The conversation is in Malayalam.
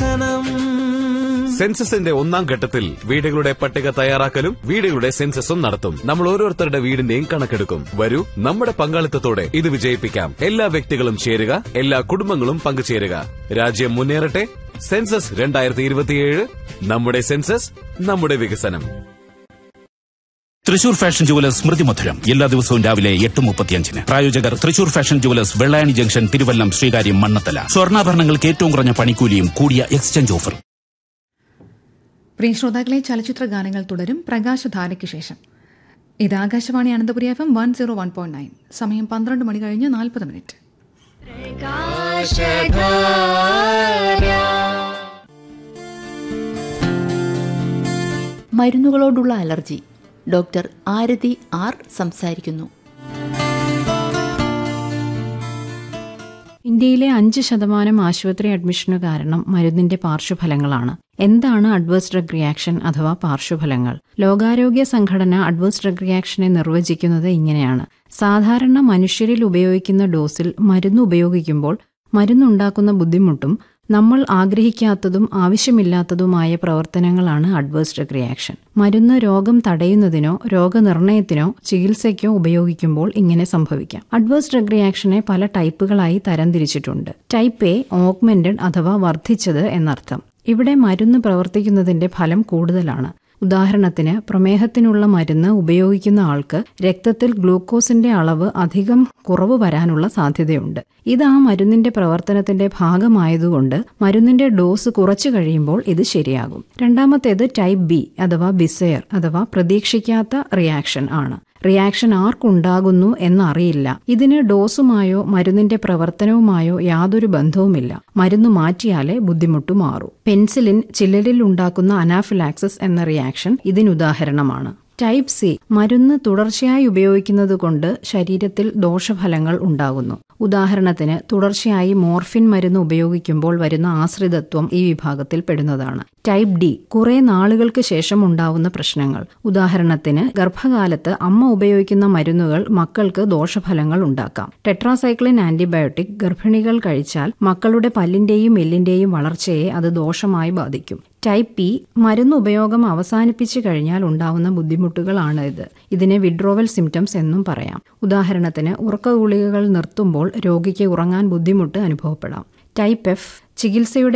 വികസനം സെൻസസിന്റെ ഒന്നാം ഘട്ടത്തിൽ വീടുകളുടെ പട്ടിക തയ്യാറാക്കലും വീടുകളുടെ സെൻസസും നടത്തും നമ്മൾ ഓരോരുത്തരുടെ വീടിന്റെയും കണക്കെടുക്കും വരൂ നമ്മുടെ പങ്കാളിത്തത്തോടെ ഇത് വിജയിപ്പിക്കാം എല്ലാ വ്യക്തികളും ചേരുക എല്ലാ കുടുംബങ്ങളും പങ്കുചേരുക രാജ്യം മുന്നേറട്ടെ സെൻസസ് രണ്ടായിരത്തി ഇരുപത്തിയേഴ് നമ്മുടെ സെൻസസ് നമ്മുടെ വികസനം തൃശൂർ ഫാഷൻ ജുവലേഴ്സ് സ്മൃതി മധുരം എല്ലാ ദിവസവും രാവിലെ എട്ട് മുപ്പത്തിയഞ്ചിന് പ്രായോജകർ Thrissur fashion jewellers Vellayani junction Thiruvallam Sreekaryam Mannanthala സ്വർണ്ണാഭരണങ്ങൾക്ക് ഏറ്റവും കുറഞ്ഞ പണിക്കൂലിയും കൂടിയ എക്സ്ചേഞ്ച് ഓഫർ പ്രിയ ശ്രോതാക്കളെ ചലച്ചിത്ര ഗാനങ്ങൾ തുടരും പ്രകാശധാരയ്ക്ക് ശേഷം ഇത് Akashvani Ananthapuri F M one zero one point nine സമയം പന്ത്രണ്ട് മണി കഴിഞ്ഞ് നാൽപ്പത് മിനിറ്റ് മരുന്നുകളോടുള്ള അലർജി ഡോക്ടർ ആരതി ആർ സംസാരിക്കുന്നു ഇന്ത്യയിലെ അഞ്ച് ശതമാനം ആശുപത്രി അഡ്മിഷനു കാരണം മരുന്നിന്റെ പാർശ്വഫലങ്ങളാണ് എന്താണ് അഡ്വേഴ്സ് ഡ്രഗ് റിയാക്ഷൻ അഥവാ പാർശ്വഫലങ്ങൾ ലോകാരോഗ്യ സംഘടന അഡ്വേഴ്സ് ഡ്രഗ് റിയാക്ഷനെ നിർവചിക്കുന്നത് ഇങ്ങനെയാണ് സാധാരണ മനുഷ്യരിൽ ഉപയോഗിക്കുന്ന ഡോസിൽ മരുന്ന് ഉപയോഗിക്കുമ്പോൾ മരുന്നുണ്ടാക്കുന്ന ബുദ്ധിമുട്ടും നമ്മൾ ആഗ്രഹിക്കാത്തതും ആവശ്യമില്ലാത്തതുമായ പ്രവർത്തനങ്ങളാണ് അഡ്വേഴ്സ് ഡ്രഗ് റിയാക്ഷൻ മരുന്ന് രോഗം തടയുന്നതിനോ രോഗനിർണയത്തിനോ ചികിത്സയ്ക്കോ ഉപയോഗിക്കുമ്പോൾ ഇങ്ങനെ സംഭവിക്കാം അഡ്വേഴ്സ് ഡ്രഗ് റിയാക്ഷനെ പല ടൈപ്പുകളായി തരംതിരിച്ചിട്ടുണ്ട് ടൈപ്പ് എ ഓഗ്മെന്റഡ് അഥവാ വർദ്ധിച്ചത് എന്നർത്ഥം ഇവിടെ മരുന്ന് പ്രവർത്തിക്കുന്നതിന്റെ ഫലം കൂടുതലാണ് ഉദാഹരണത്തിന് പ്രമേഹത്തിനുള്ള മരുന്ന് ഉപയോഗിക്കുന്ന ആൾക്ക് രക്തത്തിൽ ഗ്ലൂക്കോസിന്റെ അളവ് അധികം കുറവ് വരാനുള്ള സാധ്യതയുണ്ട് ഇത് ആ മരുന്നിന്റെ പ്രവർത്തനത്തിന്റെ ഭാഗമായതുകൊണ്ട് മരുന്നിന്റെ ഡോസ് കുറച്ചു കഴിയുമ്പോൾ ഇത് ശരിയാകും രണ്ടാമത്തേത് ടൈപ്പ് ബി അഥവാ ബിസയർ അഥവാ പ്രതീക്ഷിക്കാത്ത റിയാക്ഷൻ ആണ് റിയാക്ഷൻ ആർക്കുണ്ടാകുന്നു എന്നറിയില്ല ഇതിന് ഡോസുമായോ മരുന്നിന്റെ പ്രവർത്തനവുമായോ യാതൊരു ബന്ധവുമില്ല മരുന്ന് മാറ്റിയാലേ ബുദ്ധിമുട്ട് മാറൂ പെൻസിലിൻ ചിലരിൽ ഉണ്ടാക്കുന്ന അനാഫിലാക്സിസ് എന്ന റിയാക്ഷൻ ഇതിനുദാഹരണമാണ് ടൈപ്പ് സി മരുന്ന് തുടർച്ചയായി ഉപയോഗിക്കുന്നത് കൊണ്ട് ശരീരത്തിൽ ദോഷഫലങ്ങൾ ഉണ്ടാകുന്നു ഉദാഹരണത്തിന് തുടർച്ചയായി മോർഫിൻ മരുന്ന് ഉപയോഗിക്കുമ്പോൾ വരുന്ന ആശ്രിതത്വം ഈ വിഭാഗത്തിൽ പെടുന്നതാണ് ടൈപ്പ് ഡി കുറെ നാളുകൾക്ക് ശേഷം ഉണ്ടാവുന്ന പ്രശ്നങ്ങൾ ഉദാഹരണത്തിന് ഗർഭകാലത്ത് അമ്മ ഉപയോഗിക്കുന്ന മരുന്നുകൾ മക്കൾക്ക് ദോഷഫലങ്ങൾ ഉണ്ടാക്കാം ടെട്രാസൈക്ലിൻ ആന്റിബയോട്ടിക് ഗർഭിണികൾ കഴിച്ചാൽ മക്കളുടെ പല്ലിന്റെയും എല്ലിന്റെയും വളർച്ചയെ അത് ദോഷമായി ബാധിക്കും ടൈപ്പ് പി മരുന്ന് ഉപയോഗം അവസാനിപ്പിച്ചു കഴിഞ്ഞാൽ ഉണ്ടാവുന്ന ബുദ്ധിമുട്ടുകളാണ് ഇത് ഇതിനെ വിഡ്രോവൽ സിംറ്റംസ് എന്നും പറയാം ഉദാഹരണത്തിന് ഉറക്ക ഗുളികകൾ നിർത്തുമ്പോൾ രോഗിക്ക് ഉറങ്ങാൻ ബുദ്ധിമുട്ട് അനുഭവപ്പെടാം ടൈപ്പ് എഫ് ചികിത്സയുടെ